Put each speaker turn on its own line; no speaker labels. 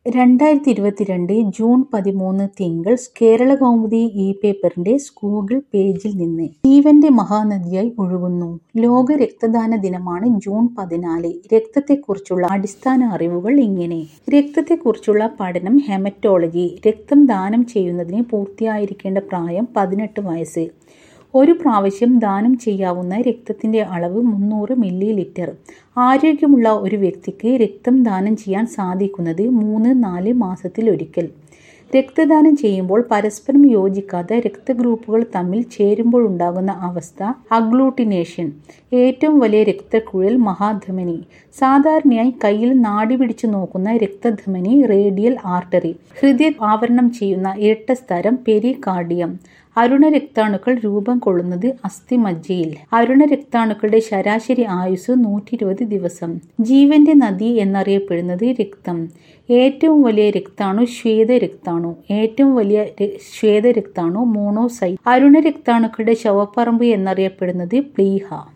രണ്ടായിരത്തി ഇരുപത്തിരണ്ട് ജൂൺ പതിമൂന്ന് തിങ്കൾ കേരളകൗമുദി ഇ പേപ്പറിന്റെ ഗൂഗിൾ പേജിൽ നിന്ന് ജീവന്റെ മഹാനദിയായി ഒഴുകുന്നു ലോക രക്തദാന ദിനമാണ് ജൂൺ പതിനാല് രക്തത്തെക്കുറിച്ചുള്ള അടിസ്ഥാന അറിവുകൾ ഇങ്ങനെ രക്തത്തെക്കുറിച്ചുള്ള പഠനം ഹെമറ്റോളജി രക്തം ദാനം ചെയ്യുന്നതിന് പൂർത്തിയായിരിക്കേണ്ട പ്രായം പതിനെട്ട് വയസ്സ് ഒരു പ്രാവശ്യം ദാനം ചെയ്യാവുന്ന രക്തത്തിന്റെ അളവ് മുന്നൂറ് മില്ലി ലിറ്റർ ആരോഗ്യമുള്ള ഒരു വ്യക്തിക്ക് രക്തം ദാനം ചെയ്യാൻ സാധിക്കുന്നത് മൂന്ന് നാല് മാസത്തിലൊരിക്കൽ രക്തദാനം ചെയ്യുമ്പോൾ പരസ്പരം യോജിക്കാത്ത രക്തഗ്രൂപ്പുകൾ തമ്മിൽ ചേരുമ്പോഴുണ്ടാകുന്ന അവസ്ഥ അഗ്ലൂട്ടിനേഷൻ ഏറ്റവും വലിയ രക്തക്കുഴൽ മഹാധമനി സാധാരണയായി കയ്യിൽ നാടി പിടിച്ചു നോക്കുന്ന രക്തധമനി റേഡിയൽ ആർട്ടറി ഹൃദയ ആവരണം ചെയ്യുന്ന ഇരട്ടസ്തരം പെരികാർഡിയം അരുണരക്താണുക്കൾ രൂപം കൊള്ളുന്നത് അസ്ഥിമജ്ജയിൽ അരുണരക്താണുക്കളുടെ ശരാശരി ആയുസ് നൂറ്റി ഇരുപത് ദിവസം ജീവന്റെ നദി എന്നറിയപ്പെടുന്നത് രക്തം ഏറ്റവും വലിയ രക്താണു ശ്വേതരക്താണു ഏറ്റവും വലിയ ശ്വേതരക്താണു മോണോസൈറ്റ് അരുണരക്താണുക്കളുടെ ശവപ്പറമ്പ് എന്നറിയപ്പെടുന്നത് പ്ലീഹ